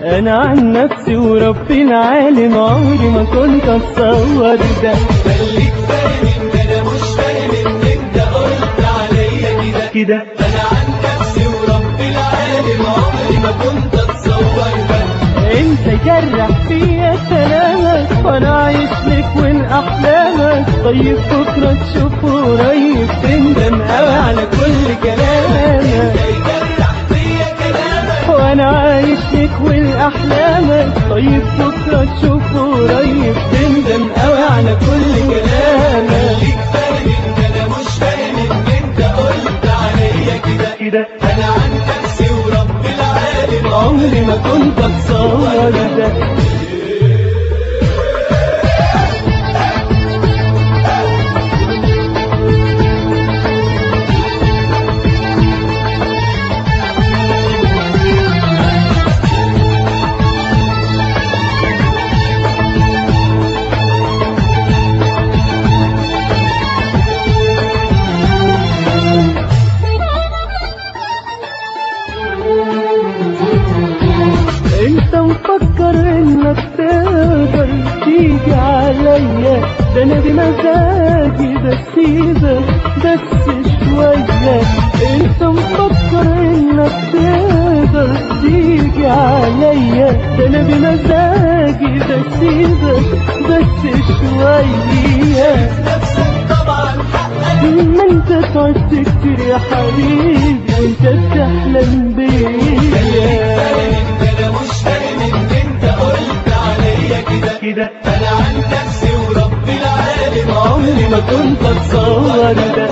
انا عن نفسي وربي العالم عمري ما كنت اتصور ده خليك فاهم ان انا مش فاهم ان انت قلت عليا كده كده انا عن نفسي وربي العالم عمري ما كنت اتصور ده انت جرح فيا كلامك وانا عايش لك والاحلامك طيب بكره تشوفه قريب تندم قوي على كل كلامك يجرح فيا كلامك وانا عايش لك والاحلامك طيب بكره تشوفه قريب تندم قوي على كل كلامك خليك فاهم ان انا مش فاهم ان انت قلت عليا كده كده انا عن نفسي وربي العالم عمري ما كنت اتصور ده انت مفكر انك تقدر تيجي عليا ده انا بمزاجي بس ايدك بس شوية انت مفكر انك تقدر تيجي عليا ده انا بمزاجي بس ايدك بس شوية نفسك طبعا حقك ما انت تعبت كتير يا حبيبي وانت بتحلم بيا ان انا مش فاهم ان انت قلت عليا كده كده انا عن نفسي وربي العالم عمري ما كنت اتصور ده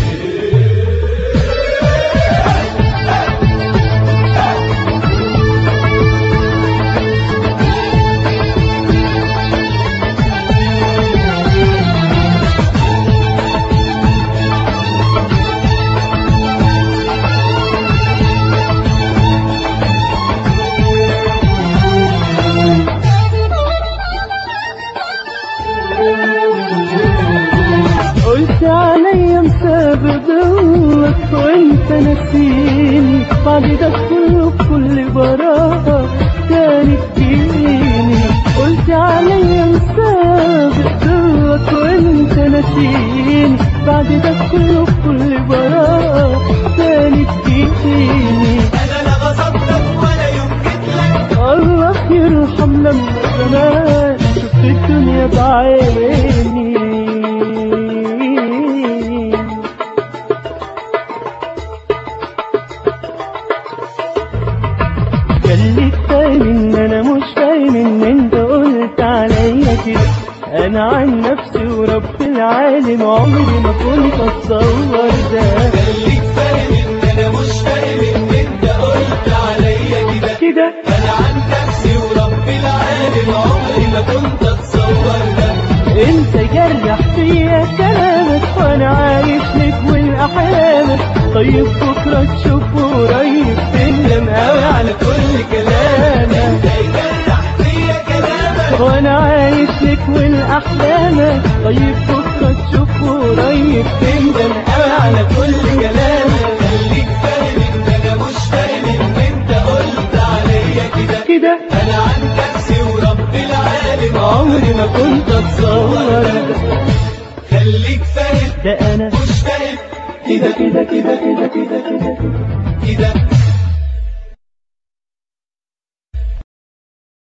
قلت عليا مسابق ضلك وانت نسيني بعد ده كله بكل براءة تاني تجيني قلت عليا مسابق ضلك وانت نسيني بعد ده كله بكل براءة تاني تجيني انا لا غصبتك ولا يمكن لك الله يرحم لما زمان شفت الدنيا بعيني خليك فاهم ان انا مش فاهم ان انت قلت عليا كده انا عن نفسي ورب العالم عمري ما كنت اتصور ده خليك فاهم ان انا مش فاهم ان انت قلت عليا كده كده انا عن نفسي وربي العالم عمري ما كنت اتصور ده انت جرح فيا كلامك وانا عايش لك والاحلامك طيب بكره تشوفه قريب تندم قوي على كل كلامك يجرح فيا كلامك وانا عايش لك والاحلامك طيب بكره تشوفه قريب تندم قوي على كل كلامك خليك فاهم ان انا مش فاهم ان انت قلت عليا كده كده انا عن نفسي وربي العالم عمري ما كنت اتصور ده خليك فاهم ده انا مش فاهم كده كده كده كده كده كده كده